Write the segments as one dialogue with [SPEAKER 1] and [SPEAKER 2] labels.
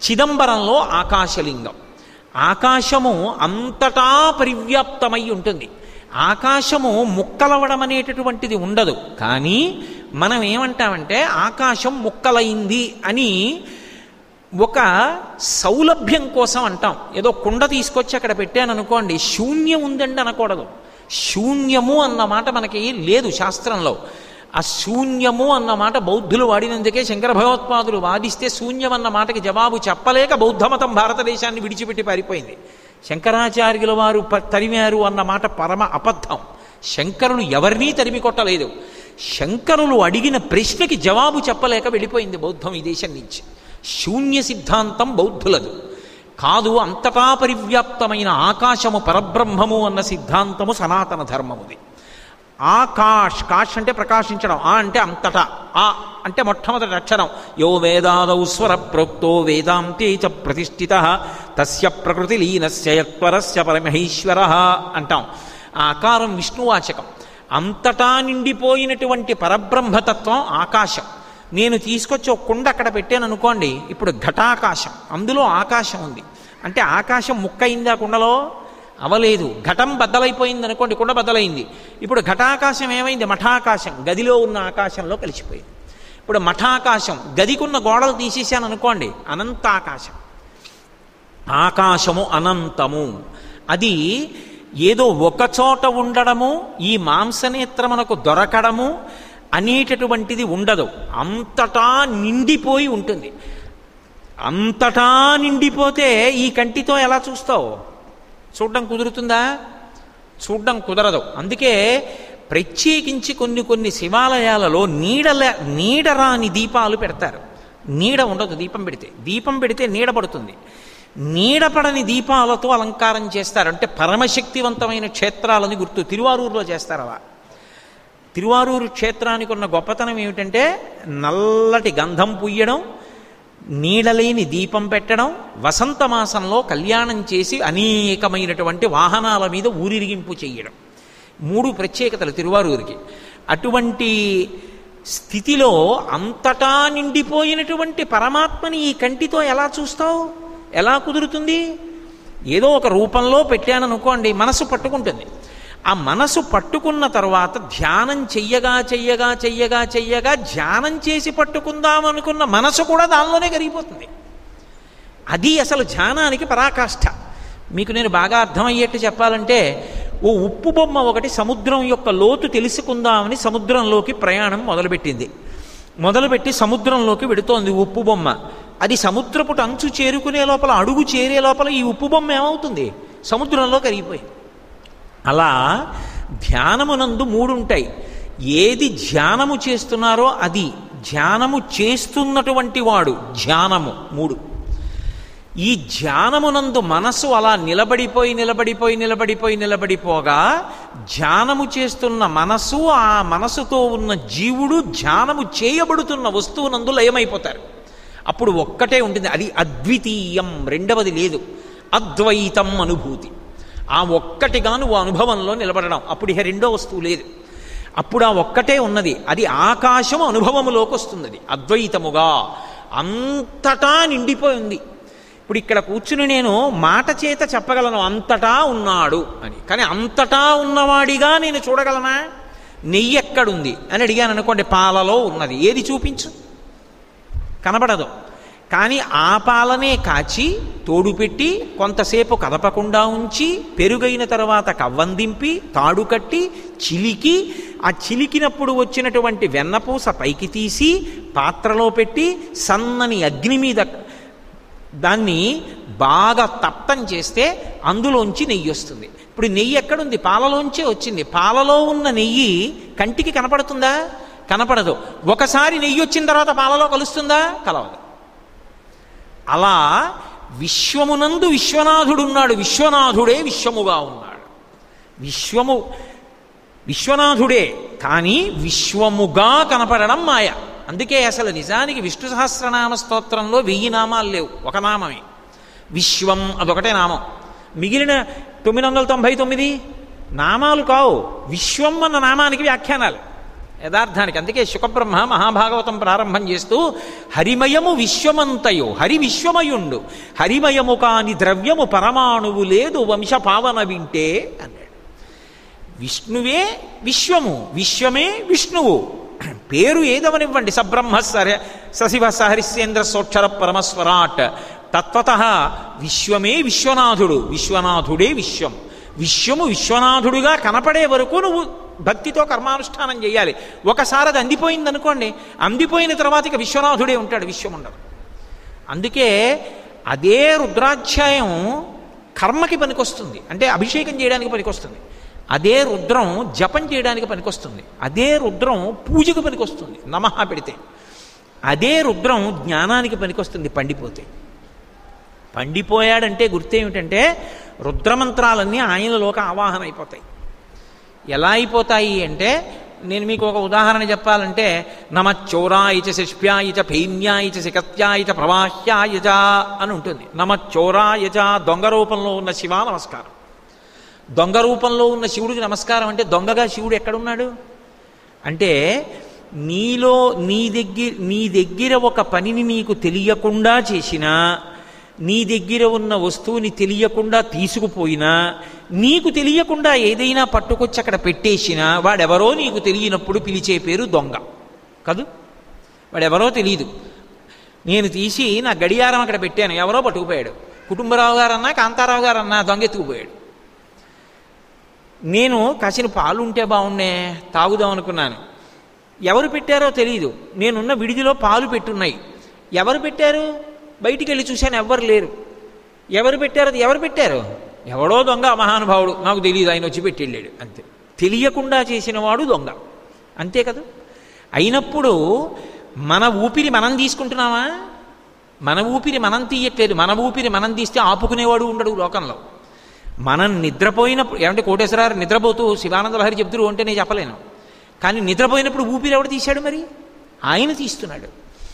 [SPEAKER 1] చిదంబరంలో ఆకాశలింగం ఆకాశము అంతటా పరివ్యాప్తమై ఉంటుంది ఆకాశము ముక్కలవడం అనేటటువంటిది ఉండదు కానీ మనం ఏమంటామంటే ఆకాశం ముక్కలైంది అని ఒక సౌలభ్యం కోసం అంటాం ఏదో కుండ తీసుకొచ్చి అక్కడ పెట్టాను అనుకోండి శూన్యం ఉందండి అనకూడదు శూన్యము అన్న మాట మనకి లేదు శాస్త్రంలో ఆ శూన్యము అన్న మాట బౌద్ధులు వాడినందుకే శంకర భగవత్పాదులు వాదిస్తే శూన్యం అన్న మాటకి జవాబు చెప్పలేక బౌద్ధమతం భారతదేశాన్ని విడిచిపెట్టి పారిపోయింది శంకరాచార్యుల వారు ప- తరిమారు అన్న మాట పరమ అబద్ధం శంకరులు ఎవరినీ తరిమి కొట్టలేదు శంకరులు అడిగిన ప్రశ్నకి జవాబు చెప్పలేక వెళ్ళిపోయింది బౌద్ధం ఈ దేశం నుంచి శూన్య సిద్ధాంతం బౌద్ధులదు కాదు అంతటా పరివ్యాప్తమైన ఆకాశము పరబ్రహ్మము అన్న సిద్ధాంతము సనాతన ధర్మముది ఆకాష్ కాష్ అంటే ప్రకాశించడం ఆ అంటే అంతటా ఆ అంటే మొట్టమొదటి అక్షరం యో వేదాదౌ స్వర ప్రోక్తో వేదాంతే చ ప్రతిష్ఠిత తస్య ప్రకృతి లీనస్య యత్వరస్య పరమహేశ్వర అంటాం ఆ ఆకారం విష్ణువాచకం అంతటా నిండిపోయినటువంటి పరబ్రహ్మతత్వం ఆకాశం నేను తీసుకొచ్చి ఒక కుండ అక్కడ పెట్టాను అనుకోండి ఇప్పుడు ఘటాకాశం అందులో ఆకాశం ఉంది అంటే ఆకాశం ముక్కయిందా కుండలో అవలేదు ఘటం బద్దలైపోయింది అనుకోండి కుండ బద్దలైంది ఇప్పుడు ఘటాకాశం ఏమైంది మఠాకాశం గదిలో ఉన్న ఆకాశంలో కలిసిపోయింది ఇప్పుడు మఠాకాశం గదికున్న గోడలు తీసేసాను అనుకోండి అనంతాకాశం ఆకాశము అనంతము అది ఏదో ఒక చోట ఉండడము ఈ మాంసనేత్రమునకు దొరకడము అనేటటువంటిది ఉండదు అంతటా నిండిపోయి ఉంటుంది అంతటా నిండిపోతే ఈ కంటితో ఎలా చూస్తావు చూడడం కుదురుతుందా చూడడం కుదరదు అందుకే ప్రత్యేకించి కొన్ని కొన్ని శివాలయాలలో నీడల నీడరాని దీపాలు పెడతారు నీడ ఉండదు దీపం పెడితే దీపం పెడితే నీడ పడుతుంది నీడపడని దీపాలతో అలంకారం చేస్తారు అంటే పరమశక్తివంతమైన క్షేత్రాలని గుర్తు తిరువారూరులో చేస్తారు అలా తిరువారూరు క్షేత్రానికి ఉన్న గొప్పతనం ఏమిటంటే నల్లటి గంధం పుయ్యడం నీడలేని దీపం పెట్టడం వసంత మాసంలో కళ్యాణం చేసి అనేకమైనటువంటి వాహనాల మీద ఊరిరిగింపు చేయడం మూడు ప్రత్యేకతలు తిరువారూరికి అటువంటి స్థితిలో అంతటా నిండిపోయినటువంటి పరమాత్మని ఈ కంటితో ఎలా చూస్తావు ఎలా కుదురుతుంది ఏదో ఒక రూపంలో పెట్టాననుకోండి మనసు పట్టుకుంటుంది ఆ మనసు పట్టుకున్న తర్వాత ధ్యానం చెయ్యగా చెయ్యగా చెయ్యగా చెయ్యగా ధ్యానం చేసి పట్టుకుందాం అనుకున్న మనసు కూడా దానిలోనే కరిగిపోతుంది అది అసలు ధ్యానానికి పరాకాష్ఠ మీకు నేను బాగా అర్థమయ్యేట్టు చెప్పాలంటే ఓ ఉప్పు బొమ్మ ఒకటి సముద్రం యొక్క లోతు తెలుసుకుందామని సముద్రంలోకి ప్రయాణం మొదలుపెట్టింది మొదలుపెట్టి సముద్రంలోకి వెడుతోంది ఉప్పు బొమ్మ అది సముద్రపుట అంచు చేరుకునే లోపల అడుగు చేరే లోపల ఈ ఉప్పు బొమ్మ ఏమవుతుంది సముద్రంలో కరిగిపోయింది అలా ధ్యానమునందు మూడు ఉంటాయి ఏది ధ్యానము చేస్తున్నారో అది ధ్యానము చేస్తున్నటువంటి వాడు ధ్యానము మూడు ఈ ధ్యానమునందు మనసు అలా నిలబడిపోయి నిలబడిపోయి నిలబడిపోయి నిలబడిపోగా ధ్యానము చేస్తున్న మనసు ఆ మనసుతో ఉన్న జీవుడు ధ్యానము చేయబడుతున్న వస్తువునందు లయమైపోతారు అప్పుడు ఒక్కటే ఉంటుంది అది అద్వితీయం రెండవది లేదు అద్వైతం అనుభూతి ఆ ఒక్కటిగా నువ్వు అనుభవంలో నిలబడడం అప్పుడు ఇక రెండో వస్తువు లేదు అప్పుడు ఆ ఒక్కటే ఉన్నది అది ఆకాశము అనుభవములోకి వస్తుంది అది అద్వైతముగా అంతటా నిండిపోయి ఉంది ఇప్పుడు ఇక్కడ కూర్చుని నేను మాట చేత చెప్పగలను అంతటా ఉన్నాడు అని కానీ అంతటా ఉన్నవాడిగా నేను చూడగలనా నెయ్యి ఎక్కడుంది అని అడిగాను అనుకోండి పాలలో ఉన్నది ఏది చూపించు కనబడదు కానీ ఆ పాలనే కాచి తోడు పెట్టి కొంతసేపు కదపకుండా ఉంచి పెరుగైన తర్వాత కవ్వందింపి తాడు కట్టి చిలికి ఆ చిలికినప్పుడు వచ్చినటువంటి వెన్నపూస పైకి తీసి పాత్రలో పెట్టి సన్నని అగ్ని మీద దాన్ని బాగా తప్తం చేస్తే అందులోంచి నెయ్యి వస్తుంది ఇప్పుడు నెయ్యి ఎక్కడుంది పాలలోంచే వచ్చింది పాలలో ఉన్న నెయ్యి కంటికి కనపడుతుందా కనపడదు ఒకసారి నెయ్యి వచ్చిన తర్వాత పాలలో కలుస్తుందా కలవదు అలా విశ్వమునందు విశ్వనాథుడున్నాడు విశ్వనాథుడే విశ్వముగా ఉన్నాడు విశ్వము విశ్వనాథుడే కానీ విశ్వముగా కనపడడం మాయ అందుకే అసలు నిజానికి విష్ణు సహస్రనామ స్తోత్రంలో వెయ్యి నామాలు లేవు ఒక నామమే విశ్వం అదొకటే నామం మిగిలిన తొమ్మిది వందల తొంభై తొమ్మిది నామాలు కావు విశ్వం అన్న నామానికి వ్యాఖ్యానాలు యథార్థానికి అందుకే శుకబ్రహ్మ మహాభాగవతం ప్రారంభం చేస్తూ హరిమయము విశ్వమంతయు హరి విశ్వమయుండు హరిమయము కాని ద్రవ్యము పరమాణువు లేదు వంశ పావన వింటే అన్నాడు విష్ణువే విశ్వము విశ్వమే విష్ణువు పేరు ఏదవనివ్వండి సబ్రహ్మ సర సశివ సహరిశ్చేంద్ర సోక్షర పరమస్వరాట్ తత్వత విశ్వమే విశ్వనాథుడు విశ్వనాథుడే విశ్వం విశ్వము విశ్వనాథుడుగా కనపడే వరకు నువ్వు భక్తితో కర్మానుష్ఠానం చేయాలి ఒకసారి అది అందిపోయింది అనుకోండి అందిపోయిన తర్వాత ఇక విశ్వనాథుడే ఉంటాడు విశ్వం ఉండదు అందుకే అదే రుద్రాధ్యాయం కర్మకి పనికొస్తుంది అంటే అభిషేకం చేయడానికి పనికొస్తుంది అదే రుద్రం జపం చేయడానికి పనికొస్తుంది అదే రుద్రం పూజకు పనికొస్తుంది నమః పెడితే అదే రుద్రం జ్ఞానానికి పనికొస్తుంది పండిపోతే పండిపోయాడంటే గుర్తేమిటంటే రుద్రమంత్రాలన్నీ ఆయనలోకి ఆవాహన అయిపోతాయి ఎలా అయిపోతాయి అంటే నేను మీకు ఒక ఉదాహరణ చెప్పాలంటే నమ చోరాయిచ శిష్ప్యాయిచ భైమ్యాయిచ శికత్యాయిచ ప్రవాహ్యాయచ అని ఉంటుంది నమ చోరాయచ దొంగ రూపంలో ఉన్న శివ నమస్కారం దొంగ రూపంలో ఉన్న శివుడికి నమస్కారం అంటే దొంగగా శివుడు ఎక్కడున్నాడు అంటే నీలో నీ దగ్గర నీ దగ్గర ఒక పనిని నీకు తెలియకుండా చేసినా నీ దగ్గర ఉన్న వస్తువుని తెలియకుండా తీసుకుపోయినా నీకు తెలియకుండా ఏదైనా పట్టుకొచ్చి అక్కడ పెట్టేసినా వాడెవరో నీకు తెలియనప్పుడు పిలిచే పేరు దొంగ కదూ వాడెవరో తెలియదు నేను తీసి నా గడియారం అక్కడ పెట్టాను ఎవరో పట్టుకుపోయాడు కుటుంబరావు గారన్నా కాంతారావు గారన్నా దొంగ ఎత్తుకుపోయాడు నేను కాసిన పాలు ఉంటే బాగుండే తాగుదాం అనుకున్నాను ఎవరు పెట్టారో తెలియదు నేనున్న విడిదిలో పాలు పెట్టున్నాయి ఎవరు పెట్టారు బయటికి వెళ్ళి చూశాను ఎవ్వరు లేరు ఎవరు పెట్టారు అది ఎవరు పెట్టారు ఎవడో దొంగ మహానుభావుడు నాకు తెలియదు ఆయన వచ్చి పెట్టి వెళ్ళాడు అంతే తెలియకుండా చేసిన వాడు దొంగ అంతే కదా అయినప్పుడు మన ఊపిరి మనం తీసుకుంటున్నామా మన ఊపిరి మనం తీయట్లేదు మన ఊపిరి మనం తీస్తే ఆపుకునేవాడు ఉండడు లోకంలో మనం నిద్రపోయినప్పుడు ఏమంటే కోటేశ్వరారు నిద్రపోతూ శివానంద లహరి చెప్తురు అంటే నేను చెప్పలేను కానీ నిద్రపోయినప్పుడు ఊపిరి ఎవడు తీశాడు మరి ఆయన తీస్తున్నాడు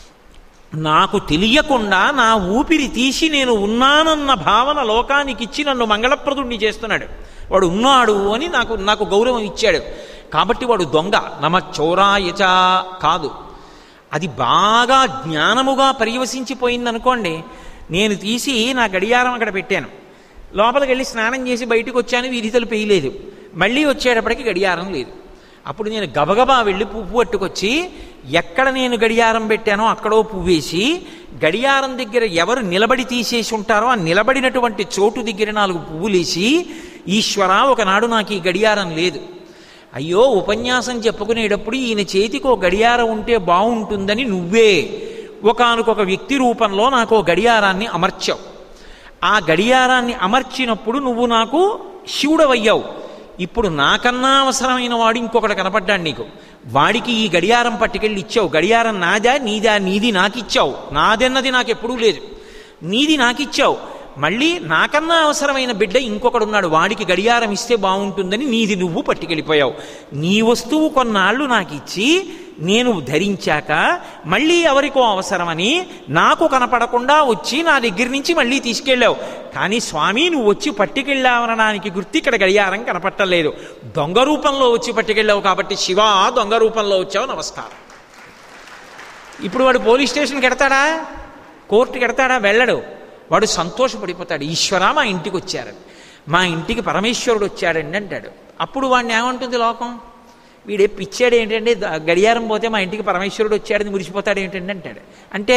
[SPEAKER 1] నాకు తెలియకుండా నా ఊపిరి తీసి నేను ఉన్నానన్న భావన లోకానికి ఇచ్చి నన్ను మంగళప్రదుణ్ణి చేస్తున్నాడు వాడు ఉన్నాడు అని నాకు నాకు గౌరవం ఇచ్చాడు కాబట్టి వాడు దొంగ నమ చౌరాయచ కాదు అది బాగా జ్ఞానముగా పర్యవసించిపోయిందనుకోండి నేను తీసి నా గడియారం అక్కడ పెట్టాను లోపలికి వెళ్ళి స్నానం చేసి బయటకు వచ్చాను వీధి తలుపు వేయలేదు మళ్ళీ వచ్చేటప్పటికి గడియారం లేదు అప్పుడు నేను గబగబా వెళ్ళి పువ్వు పట్టుకొచ్చి ఎక్కడ నేను గడియారం పెట్టానో అక్కడో పువ్వేసి గడియారం దగ్గర ఎవరు నిలబడి తీసేసి ఉంటారో ఆ నిలబడినటువంటి చోటు దగ్గర నాలుగు పువ్వులేసి ఈశ్వర ఒకనాడు నాకు ఈ గడియారం లేదు అయ్యో ఉపన్యాసం చెప్పుకునేటప్పుడు ఈయన చేతికి ఒక గడియారం ఉంటే బాగుంటుందని నువ్వే ఒకానొక వ్యక్తి రూపంలో నాకు ఓ గడియారాన్ని అమర్చావు ఆ గడియారాన్ని అమర్చినప్పుడు నువ్వు నాకు శివుడవయ్యావు ఇప్పుడు నాకన్నా అవసరమైన వాడు ఇంకొకటి కనపడ్డాడు నీకు వాడికి ఈ గడియారం పట్టుకెళ్ళి ఇచ్చావు గడియారం నాదా నీదా నీది నాకిచ్చావు నాదన్నది నాకు ఎప్పుడూ లేదు నీది నాకిచ్చావు మళ్ళీ నాకన్నా అవసరమైన బిడ్డ ఇంకొకడున్నాడు వాడికి గడియారం ఇస్తే బాగుంటుందని నీది నువ్వు పట్టుకెళ్ళిపోయావు నీ వస్తువు కొన్నాళ్ళు నాకు ఇచ్చి నేను ధరించాక మళ్ళీ ఎవరికో అవసరమని నాకు కనపడకుండా వచ్చి నా దగ్గర నుంచి మళ్ళీ తీసుకెళ్ళావు కానీ స్వామి నువ్వు వచ్చి పట్టుకెళ్ళావనడానికి గుర్తు ఇక్కడ గడియారం కనపట్టలేదు దొంగ రూపంలో వచ్చి పట్టుకెళ్ళావు కాబట్టి శివ దొంగ రూపంలో వచ్చావు నమస్కారం ఇప్పుడు వాడు పోలీస్ స్టేషన్కి ఎడతాడా కోర్టుకి ఎడతాడా వెళ్ళడు వాడు సంతోషపడిపోతాడు ఈశ్వర మా ఇంటికి వచ్చారని మా ఇంటికి పరమేశ్వరుడు వచ్చాడండి అంటాడు అప్పుడు వాడిని ఏమంటుంది లోకం వీడే పిచ్చాడు ఏంటంటే ద- గడియారం పోతే మా ఇంటికి పరమేశ్వరుడు వచ్చాడని మురిసిపోతాడు ఏంటండి అంటాడు అంటే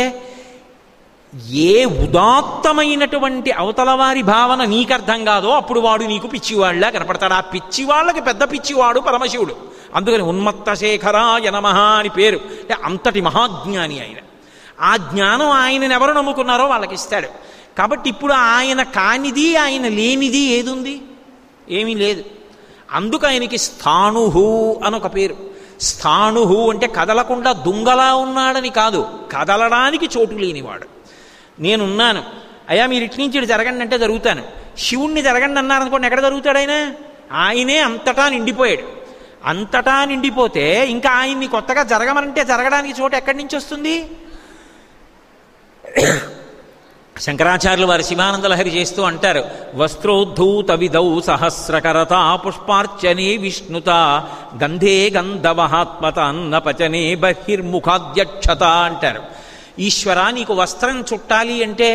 [SPEAKER 1] ఏ ఉదాత్తమైనటువంటి అవతలవారి భావన నీకు అర్థం కాదో అప్పుడు వాడు నీకు పిచ్చివాళ్ళ కనపడతాడు ఆ పిచ్చివాళ్ళకి పెద్ద పిచ్చివాడు పరమశివుడు అందుకని ఉన్మత్త శేఖరాయ నమః అని పేరు అంటే అంతటి మహాజ్ఞాని ఆయన ఆ జ్ఞానం ఆయనను ఎవరు నమ్ముకున్నారో వాళ్ళకి ఇస్తాడు కాబట్టి ఇప్పుడు ఆయన కానిది ఆయన లేనిది ఏదుంది ఏమీ లేదు అందుకు ఆయనకి స్థాణుహు అని ఒక పేరు స్థాణుహు అంటే కదలకుండా దుంగలా ఉన్నాడని కాదు కదలడానికి చోటు లేనివాడు నేనున్నాను అయ్యా మీరు ఇటు నుంచి ఇటు జరగండి అంటే జరుగుతాను శివుణ్ణి జరగండి అన్నారనుకోండి ఎక్కడ జరుగుతాడు ఆయన ఆయనే అంతటా నిండిపోయాడు అంతటా నిండిపోతే ఇంకా ఆయన్ని కొత్తగా జరగమనంటే జరగడానికి చోటు ఎక్కడి నుంచి వస్తుంది శంకరాచార్యులు వారి శివానందలహరి చేస్తూ అంటారు వస్త్రోద్ధూత విధౌ సహస్రకరత పుష్పార్చనే విష్ణుత గంధే గంధవహాత్మత అన్నపచనే బహిర్ముఖాధ్యక్షత అంటారు ఈశ్వర నీకు వస్త్రం చుట్టాలి అంటే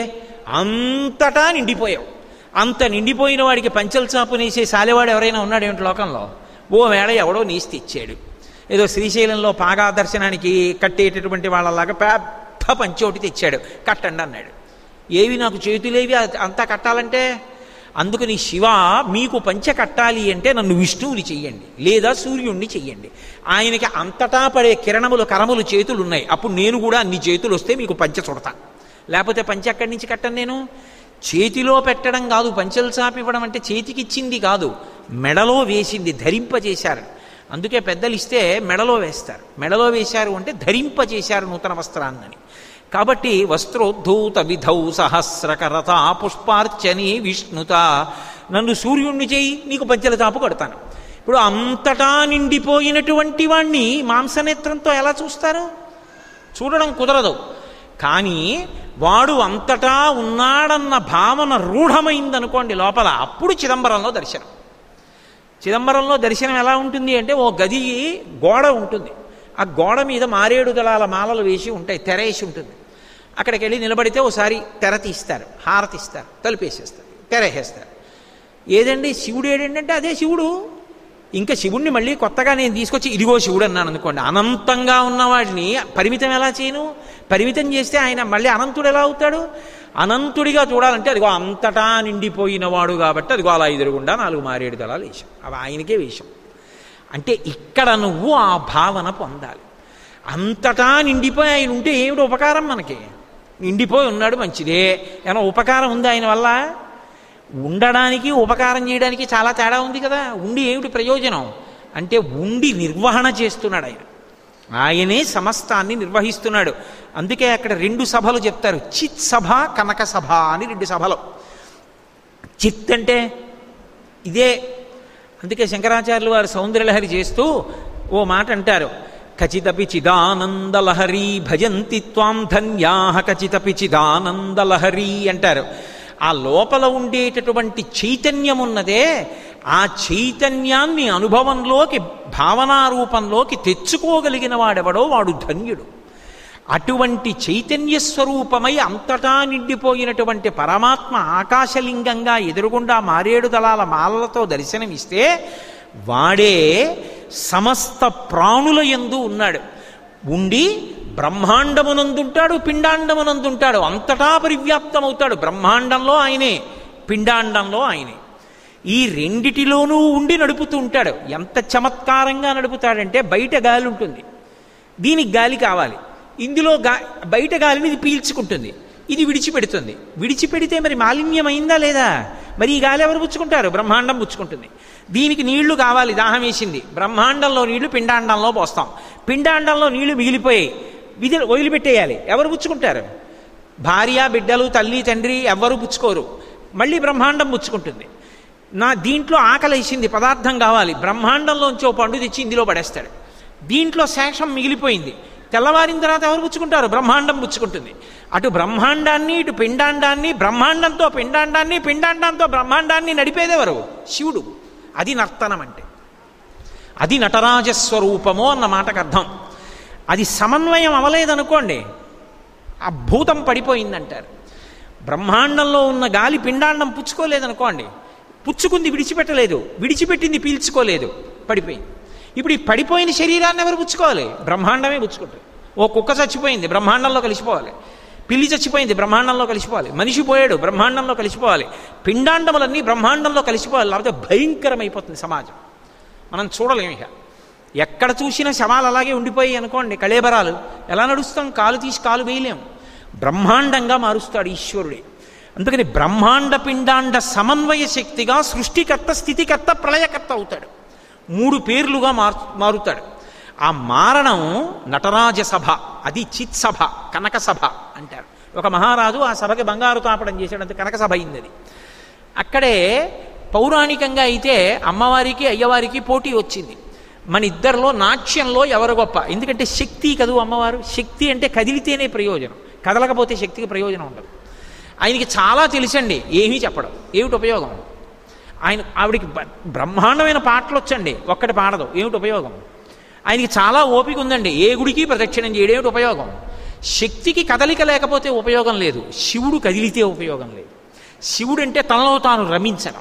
[SPEAKER 1] అంతటా నిండిపోయావు అంత నిండిపోయిన వాడికి పంచల చాపు నేసే సాలెవాడు ఎవరైనా ఉన్నాడేమిటి లోకంలో ఓ వేళ ఎవడో నీసి తెచ్చాడు ఏదో శ్రీశైలంలో పాగా దర్శనానికి కట్టేటటువంటి వాళ్ళలాగా పెద్ద పంచోటి తెచ్చాడు కట్టండి అన్నాడు ఏవి నాకు చేతులేవి అంతా కట్టాలంటే అందుకని శివ మీకు పంచ కట్టాలి అంటే నన్ను విష్ణువుని చెయ్యండి లేదా సూర్యుణ్ణి చెయ్యండి ఆయనకి అంతటా పడే కిరణములు కరములు చేతులు ఉన్నాయి అప్పుడు నేను కూడా అన్ని చేతులు వస్తే మీకు పంచ చుడతా లేకపోతే పంచ ఎక్కడి నుంచి కట్టను నేను చేతిలో పెట్టడం కాదు పంచలు చాపి ఇవ్వడం అంటే చేతికిచ్చింది కాదు మెడలో వేసింది ధరింపజేశారు అందుకే పెద్దలు ఇస్తే మెడలో వేస్తారు మెడలో వేశారు అంటే ధరింపజేశారు నూతన వస్త్రాన్నని కాబట్టి వస్త్రోద్ధూత విధౌ సహస్రకరత పుష్పార్చని విష్ణుత నన్ను సూర్యుణ్ణి చేయి నీకు పంచల తాపు కడతాను ఇప్పుడు అంతటా నిండిపోయినటువంటి వాణ్ణి మాంసనేత్రంతో ఎలా చూస్తారు చూడడం కుదరదు కానీ వాడు అంతటా ఉన్నాడన్న భావన రూఢమైందనుకోండి లోపల అప్పుడు చిదంబరంలో దర్శనం చిదంబరంలో దర్శనం ఎలా ఉంటుంది అంటే ఓ గది గోడ ఉంటుంది ఆ గోడ మీద మారేడు దళాల మాలలు వేసి ఉంటాయి తెరేసి ఉంటుంది అక్కడికి వెళ్ళి నిలబడితే ఓసారి తెర తీస్తారు హారతి ఇస్తారు తలుపేసేస్తారు తెరేసేస్తారు ఏదండి శివుడు ఏడంటే అదే శివుడు ఇంకా శివుణ్ణి మళ్ళీ కొత్తగా నేను తీసుకొచ్చి ఇదిగో శివుడు అన్నాను అనుకోండి అనంతంగా ఉన్నవాడిని పరిమితం ఎలా చేయను పరిమితం చేస్తే ఆయన మళ్ళీ అనంతుడు ఎలా అవుతాడు అనంతుడిగా చూడాలంటే అదిగో అంతటా నిండిపోయిన వాడు కాబట్టి అదిగో అలా ఎదురుగుండా నాలుగు మారేడు దళాలు వేశాం అవి ఆయనకే వేశాం అంటే ఇక్కడ నువ్వు ఆ భావన పొందాలి అంతటా నిండిపోయి ఆయన ఉంటే ఏమిటి ఉపకారం మనకి నిండిపోయి ఉన్నాడు మంచిదే ఏమైనా ఉపకారం ఉంది ఆయన వల్ల ఉండడానికి ఉపకారం చేయడానికి చాలా తేడా ఉంది కదా ఉండి ఏమిటి ప్రయోజనం అంటే ఉండి నిర్వహణ చేస్తున్నాడు ఆయన ఆయనే సమస్తాన్ని నిర్వహిస్తున్నాడు అందుకే అక్కడ రెండు సభలు చెప్తారు చిత్ సభ కనక సభ అని రెండు సభలు చిత్ అంటే ఇదే అందుకే శంకరాచార్యులు వారు సౌందర్యలహరి చేస్తూ ఓ మాట అంటారు ఖచ్చితపి చిదానందలహరి భజంతి త్వాం ధన్యా ఖచ్చితపి చిదానందలహరి అంటారు ఆ లోపల ఉండేటటువంటి చైతన్యం ఉన్నదే ఆ చైతన్యాన్ని అనుభవంలోకి భావనారూపంలోకి తెచ్చుకోగలిగిన వాడెవడో వాడు ధన్యుడు అటువంటి చైతన్య స్వరూపమై అంతటా నిండిపోయినటువంటి పరమాత్మ ఆకాశలింగంగా ఎదురుగుండా మారేడు దళాల మాలలతో దర్శనమిస్తే వాడే సమస్త ప్రాణుల యందు ఉన్నాడు ఉండి బ్రహ్మాండమునందుంటాడు పిండాండమునందుంటాడు అంతటా పరివ్యాప్తమవుతాడు బ్రహ్మాండంలో ఆయనే పిండాండంలో ఆయనే ఈ రెండిటిలోనూ ఉండి నడుపుతూ ఉంటాడు ఎంత చమత్కారంగా నడుపుతాడంటే బయట గాలి ఉంటుంది దీనికి గాలి కావాలి ఇందులో గా బయట గాలిని ఇది పీల్చుకుంటుంది ఇది విడిచిపెడుతుంది విడిచిపెడితే మరి మాలిన్యమైందా లేదా మరి ఈ గాలి ఎవరు పుచ్చుకుంటారు బ్రహ్మాండం పుచ్చుకుంటుంది దీనికి నీళ్లు కావాలి దాహం వేసింది బ్రహ్మాండంలో నీళ్లు పిండాండంలో పోస్తాం పిండాండంలో నీళ్లు మిగిలిపోయాయి విధి వదిలిపెట్టేయాలి ఎవరు పుచ్చుకుంటారు భార్య బిడ్డలు తల్లి తండ్రి ఎవ్వరూ పుచ్చుకోరు మళ్ళీ బ్రహ్మాండం పుచ్చుకుంటుంది నా దీంట్లో ఆకలేసింది పదార్థం కావాలి బ్రహ్మాండంలోంచి ఓ పండు తెచ్చి ఇందులో పడేస్తాడు దీంట్లో శేషం మిగిలిపోయింది తెల్లవారిన తర్వాత ఎవరు పుచ్చుకుంటారు బ్రహ్మాండం పుచ్చుకుంటుంది అటు బ్రహ్మాండాన్ని ఇటు పిండాండాన్ని బ్రహ్మాండంతో పిండాండాన్ని పిండాండంతో బ్రహ్మాండాన్ని నడిపేదెవరు శివుడు అది నర్తనం అంటే అది నటరాజస్వరూపము అన్న మాటకు అర్థం అది సమన్వయం అవలేదనుకోండి ఆ భూతం పడిపోయిందంటారు బ్రహ్మాండంలో ఉన్న గాలి పిండాండం పుచ్చుకోలేదనుకోండి పుచ్చుకుంది విడిచిపెట్టలేదు విడిచిపెట్టింది పీల్చుకోలేదు పడిపోయింది ఇప్పుడు ఈ పడిపోయిన శరీరాన్ని ఎవరు పుచ్చుకోవాలి బ్రహ్మాండమే పుచ్చుకుంటుంది ఓ కుక్క చచ్చిపోయింది బ్రహ్మాండంలో కలిసిపోవాలి పిల్లి చచ్చిపోయింది బ్రహ్మాండంలో కలిసిపోవాలి మనిషి పోయాడు బ్రహ్మాండంలో కలిసిపోవాలి పిండాండములన్నీ బ్రహ్మాండంలో కలిసిపోవాలి లేకపోతే భయంకరమైపోతుంది సమాజం మనం చూడలేము ఇక ఎక్కడ చూసినా శవాలు అలాగే ఉండిపోయి అనుకోండి కళేబరాలు ఎలా నడుస్తాం కాలు తీసి కాలు వేయలేం బ్రహ్మాండంగా మారుస్తాడు ఈశ్వరుడే అందుకని బ్రహ్మాండ పిండాండ సమన్వయ శక్తిగా సృష్టికర్త స్థితికర్త ప్రళయకర్త అవుతాడు మూడు పేర్లుగా మారు మారుతాడు ఆ మారణం నటరాజ సభ అది చిత్ సభ కనక సభ అంటారు ఒక మహారాజు ఆ సభకి బంగారు తాపడం చేశాడంత కనక సభ అయింది అది అక్కడే పౌరాణికంగా అయితే అమ్మవారికి అయ్యవారికి పోటీ వచ్చింది మన ఇద్దరిలో నాట్యంలో ఎవరు గొప్ప ఎందుకంటే శక్తి కదూ అమ్మవారు శక్తి అంటే కదిలితేనే ప్రయోజనం కదలకపోతే శక్తికి ప్రయోజనం ఉండదు ఆయనకి చాలా తెలుసండి ఏమీ చెప్పడం ఏమిటి ఉపయోగం ఆయన ఆవిడికి బ- బ్రహ్మాండమైన పాటలు వచ్చండి ఒక్కటి పాడదు ఏమిటి ఉపయోగం ఆయనకి చాలా ఓపిక ఉందండి ఏ గుడికి ప్రదక్షిణం చేయడం ఏమిటి ఉపయోగం శక్తికి కదలిక లేకపోతే ఉపయోగం లేదు శివుడు కదిలితే ఉపయోగం లేదు శివుడు అంటే తనలో తాను రమించడం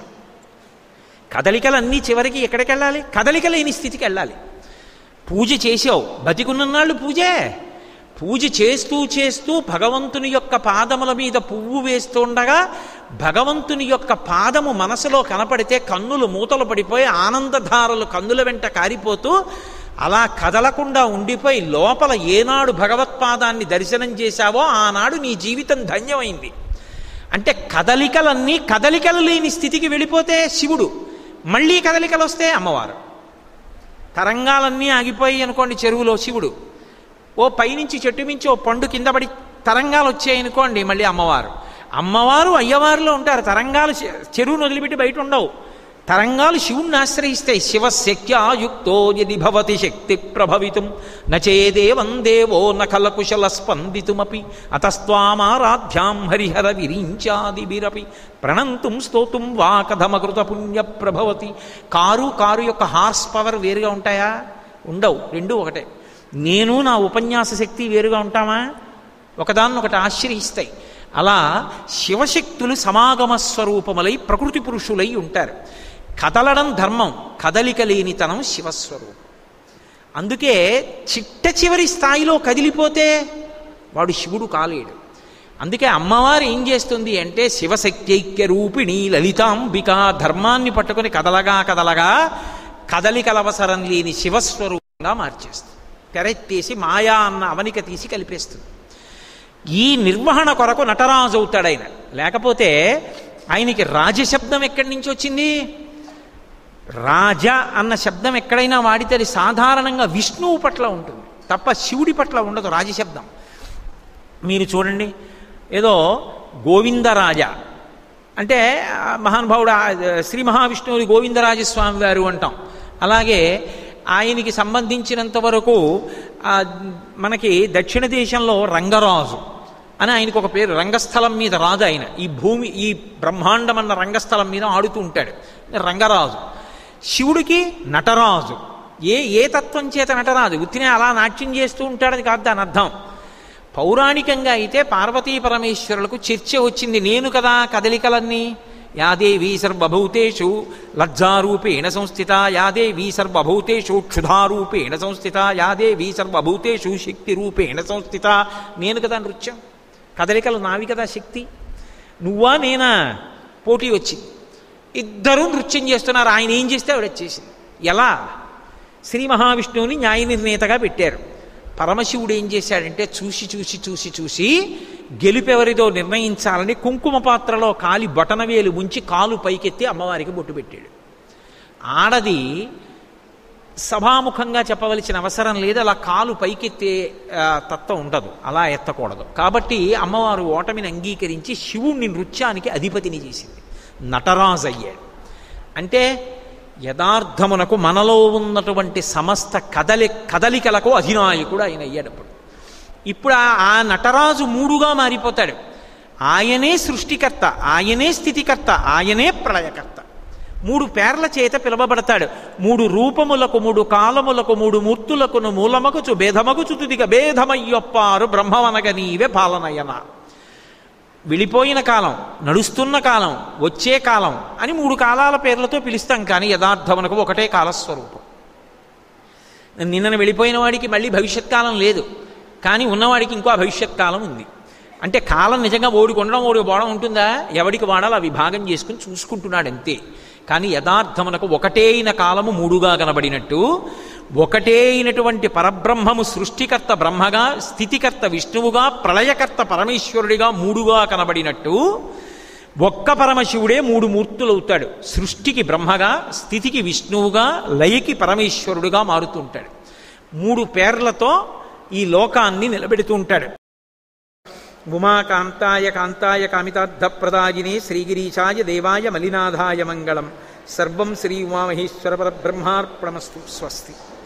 [SPEAKER 1] కదలికలన్నీ చివరికి ఎక్కడికి వెళ్ళాలి కదలిక లేని స్థితికి వెళ్ళాలి పూజ చేసావు బతికున్ననాళ్ళు పూజే పూజ చేస్తూ చేస్తూ భగవంతుని యొక్క పాదముల మీద పువ్వు వేస్తుండగా భగవంతుని యొక్క పాదము మనసులో కనపడితే కన్నులు మూతలు పడిపోయి ఆనందధారలు కన్నుల వెంట కారిపోతూ అలా కదలకుండా ఉండిపోయి లోపల ఏనాడు భగవత్పాదాన్ని దర్శనం చేశావో ఆనాడు నీ జీవితం ధన్యమైంది అంటే కదలికలన్నీ కదలికలు లేని స్థితికి వెళ్ళిపోతే శివుడు మళ్ళీ కదలికలు వస్తే అమ్మవారు తరంగాలన్నీ ఆగిపోయి అనుకోండి చెరువులో శివుడు ఓ పైనుంచి చెట్టు మించి ఓ పండు కింద పడి తరంగాలు వచ్చాయి అనుకోండి మళ్ళీ అమ్మవారు అమ్మవారు అయ్యవారిలో ఉంటారు తరంగాలు చె- చెరువును వదిలిపెట్టి బయట ఉండవు తరంగాలు శివుణ్ణి ఆశ్రయిస్తాయి శివశక్త్యాయుక్తో యది భవతి శక్తి ప్రభవితం నచేదేవం దేవో నఖల కుశల స్పందితుమపి అతస్వామారాధ్యాం హరిహర విరించాదిభిరపి ప్రణంతుం స్తోతుం వా కథమకృత పుణ్య ప్రభవతి కారు కారు యొక్క హార్స్ పవర్ వేరుగా ఉంటాయా ఉండవు రెండు ఒకటే నేను నా ఉపన్యాస శక్తి వేరుగా ఉంటామా ఒకదాన్ని ఒకటి ఆశ్రయిస్తాయి అలా శివశక్తులు సమాగమ స్వరూపములై ప్రకృతి పురుషులై ఉంటారు కదలడం ధర్మం కదలిక లేనితనం శివస్వరూపం అందుకే చిట్ట చివరి స్థాయిలో కదిలిపోతే వాడు శివుడు కాలేడు అందుకే అమ్మవారు ఏం చేస్తుంది అంటే శివశక్త్యైక్య రూపిణి లలితాంబిక ధర్మాన్ని పట్టుకొని కదలగా కదలగా కదలికలవసరం లేని శివస్వరూపంగా మార్చేస్తుంది తెరెత్తేసి మాయా అన్న అవనిక తీసి కలిపేస్తుంది ఈ నిర్వహణ కొరకు నటరాజు అవుతాడు ఆయన లేకపోతే ఆయనకి రాజశబ్దం ఎక్కడి నుంచి వచ్చింది రాజ అన్న శబ్దం ఎక్కడైనా వాడితే అది సాధారణంగా విష్ణువు పట్ల ఉంటుంది తప్ప శివుడి పట్ల ఉండదు రాజశబ్దం మీరు చూడండి ఏదో గోవిందరాజ అంటే ఆ మహానుభావుడు ఆ, శ్రీ మహావిష్ణువుని గోవిందరాజస్వామి వారు అంటాం అలాగే ఆయనకి సంబంధించినంత వరకు ఆ, మనకి దక్షిణ దేశంలో రంగరాజు అని ఆయనకు ఒక పేరు రంగస్థలం మీద రాజు ఆయన ఈ భూమి ఈ బ్రహ్మాండం అన్న రంగస్థలం మీద ఆడుతూ ఉంటాడు రంగరాజు శివుడికి నటరాజు ఏ ఏ తత్వం చేత నటరాజు ఉత్తినే అలా నాట్యం చేస్తూ ఉంటాడని కాదు దాని అర్థం పౌరాణికంగా అయితే పార్వతీ పరమేశ్వరులకు చర్చ వచ్చింది నేను కదా కదలికలన్నీ యాదేవీ సర్వభూతేషు లజ్జారూపేణ సంస్థిత యాదేవీ సర్వభూతేషు క్షుధారూపేణ సంస్థిత యాదేవీ సర్వభూతేషు శక్తి రూపేణ సంస్థిత నేను కదా నృత్యం కదలికలు నావి కదా శక్తి నువ్వా నేనా పోటీ వచ్చింది ఇద్దరూ నృత్యం చేస్తున్నారు ఆయన ఏం చేస్తే ఆవిడ వచ్చేసింది ఎలా శ్రీ మహావిష్ణువుని న్యాయ నిర్ణేతగా పెట్టారు పరమశివుడు ఏం చేశాడంటే చూసి చూసి చూసి చూసి గెలుపెవరిదో నిర్ణయించాలని కుంకుమ పాత్రలో కాలి బొటనవేలు ముంచి కాలు పైకెత్తి అమ్మవారికి బొట్టు పెట్టాడు ఆడది సభాముఖంగా చెప్పవలసిన అవసరం లేదు అలా కాలు పైకెత్తే ఆ, తత్వం ఉండదు అలా ఎత్తకూడదు కాబట్టి అమ్మవారు ఓటమిని అంగీకరించి శివుణ్ణి నృత్యానికి అధిపతిని చేసింది నటరాజు అయ్యాడు అంటే యథార్థమునకు మనలో ఉన్నటువంటి సమస్త కదలి కదలికలకు అధినాయకుడు ఆయన అయ్యాడప్పుడు ఇప్పుడు ఆ- ఆ నటరాజు మూడుగా మారిపోతాడు ఆయనే సృష్టికర్త ఆయనే స్థితికర్త ఆయనే ప్రళయకర్త మూడు పేర్ల చేత పిలువబడతాడు మూడు రూపములకు మూడు కాలములకు మూడు మూర్తులకును మూలమగుచు భేదమగుచు తుదిగ భేదమయ్యొప్పారు బ్రహ్మవనగ నీవే పాలనయన వెళ్ళిపోయిన కాలం నడుస్తున్న కాలం వచ్చే కాలం అని మూడు కాలాల పేర్లతో పిలుస్తాం కానీ యథార్థమునకు ఒకటే కాలస్వరూపం నిన్న వెళ్ళిపోయిన వాడికి మళ్ళీ భవిష్యత్ కాలం లేదు కానీ ఉన్నవాడికి ఇంకో భవిష్యత్ కాలం ఉంది అంటే కాలం నిజంగా ఓడికి ఉండడం ఓడికి పోవడం ఉంటుందా ఎవడికి వాడాలో ఆ విభాగం చేసుకుని చూసుకుంటున్నాడు అంతే కానీ యథార్థమునకు ఒకటే అయిన కాలము మూడుగా కనబడినట్టు ఒకటే అయినటువంటి పరబ్రహ్మము సృష్టికర్త బ్రహ్మగా స్థితికర్త విష్ణువుగా ప్రళయకర్త పరమేశ్వరుడిగా మూడుగా కనబడినట్టు ఒక్క పరమశివుడే మూడు మూర్తులవుతాడు సృష్టికి బ్రహ్మగా స్థితికి విష్ణువుగా లయకి పరమేశ్వరుడుగా మారుతుంటాడు మూడు పేర్లతో ఈ లోకాన్ని నిలబెడుతూ ఉంటాడు ఉమాకాంతాయ కాంతాయ కామితార్థప్రదాయినే శ్రీగిరీశాయ దేవాయ మలినాథాయ మంగళం సర్వం శ్రీ ఉమామహేశ్వర పరబ్రహ్మార్పణమస్తు స్వస్తి